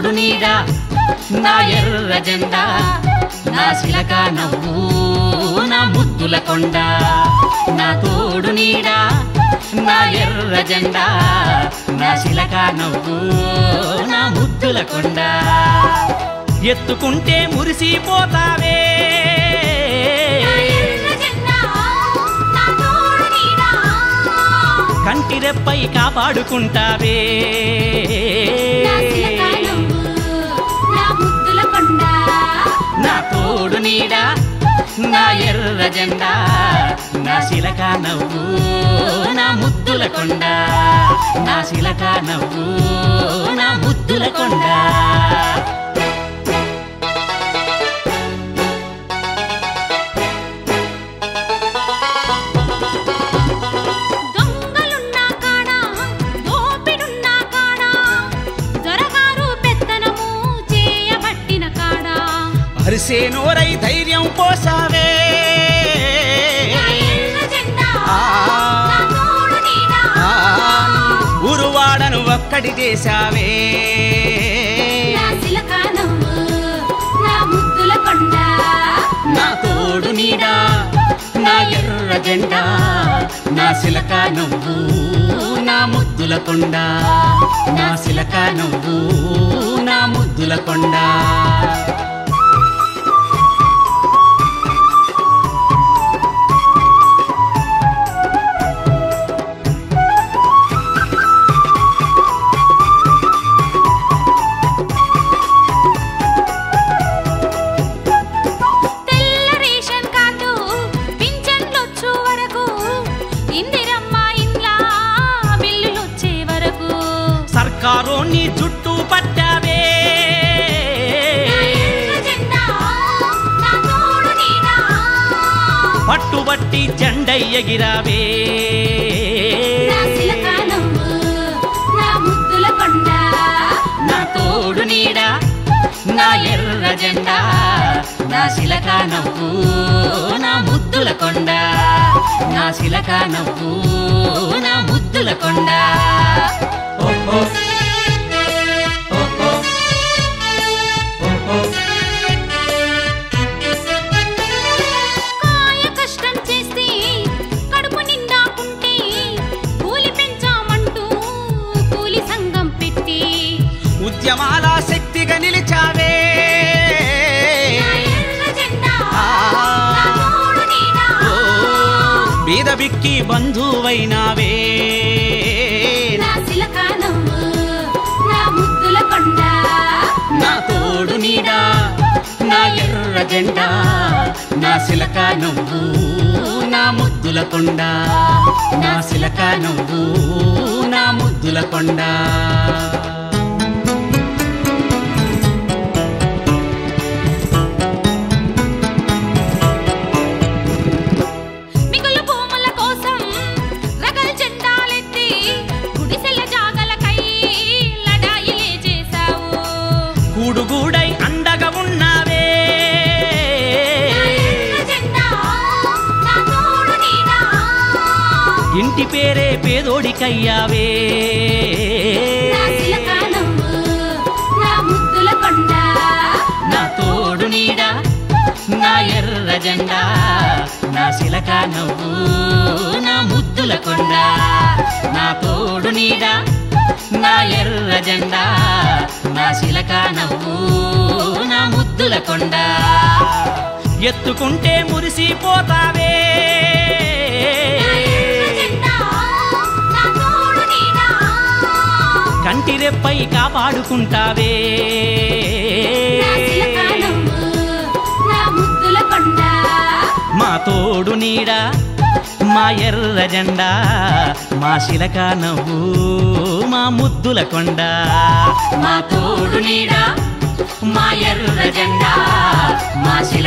తోడు నీడా నా ఎర్ర జెండా నా శిలక నవ్వు నా ముద్దుల కొండ నా తోడు నీడా నా ఎర్ర జెండా నా శిలక నవ్వు నా ముద్దుల కొండ ఎత్తుకుంటే మురిసిపోతావే నా ఎర్ర జెండా నా తోడు నీడా కంటి రెప్పై కాపాడుకుంటావే నా శిలక నువ్వు నా ముద్దుల కొండ నా తోడు నీడా నా ఎర్ర జెండా నా శిలక నవ్వు నా ముద్దుల కొండ నా శిలక నవ్వు నా ముద్దుల కొండ దొంగలున్నా కాడా దోపిడున్నా కాడా దొరగారు పెత్తనము చేయబట్టిన కాడా అరిసే నోరై ధైర్యం పోసావే నా ఎర్ర జెండా ఆ. నా తోడు నీడా ఆ, ఉరువాడను ఒక్కడి చేశావే నా శిలక నువ్వు నా ముద్దుల కొండ నా తోడు నీడా నా ఎర్ర జెండా నా శిలక నువ్వు నా ముద్దుల కొండ నా శిలక నువ్వు నా ముద్దుల కొండ తెల్ల రేషన్ కార్డు పింఛన్లొచ్చు వరకు ఇందిరమ్మ ఇండ్లా బిల్లులొచ్చే వరకు సర్కారు నీ చుట్టూ పట్టావే నా ఎర్ర జెండా నా తోడు నీడా పట్టుబట్టి జెండై ఎగిరావే నా శిలక నువ్వు నా ముద్దుల కొండ నా తోడు నీడా నా ఎర్ర జెండా నా శిలక నవ్వు నా ముద్దుల కొండ నా శిలక నవ్వు నా ముద్దుల కొండ ఓ, ఓ. ఓ, ఓ. ఓ, ఓ. కాయ కష్టం చేస్తే కడుపు నిండాకుంటే కూలి పెంచామంటూ కూలి సంఘం పెట్టి ఉద్యమాల శక్తిగా నిలిచావే నా ఎర్ర జెండా ఆ. నా తోడు నీడా ఓ, బీద బిక్కి బంధువైనావే నా శిలక నువ్వు నా ముద్దుల కొండ నా తోడు నీడా నా ఎర్ర జెండా నా శిలక నువ్వు నా ముద్దుల కొండ నా శిలక నువ్వు నా ముద్దుల కొండ మిగులు భూముల కోసం రగల్ జెండాలెత్తి గుడిసెల జాగలకై లడాయిలే చేశావు కూడుగూడై అండగా ఉన్నావే నా ఎర్ర జెండా నా తోడు నీడా ఇంటి పేరే పేదోడికయ్యావే నా శిలక నువ్వు నా ముద్దుల కొండ నా తోడు నీడా నా ఎర్ర జెండా నా శిలక నవ్వు నా ముద్దుల కొండ నా తోడు నీడా నా ఎర్ర జెండా నా శిలక నవ్వు నా ముద్దుల కొండ ఎత్తుకుంటే మురిసిపోతావే నా ఎర్ర జెండా నా తోడు నీడా కంటి రెప్పై కాపాడుకుంటావే నా శిలక నువ్వు నా ముద్దుల కొండ మా తోడు నీడా మా ఎర్ర జెండా మా శిలక నవ్వు మా ముద్దుల కొండ మా తోడు నీడా మా ఎర్ర జెండా మా శిలక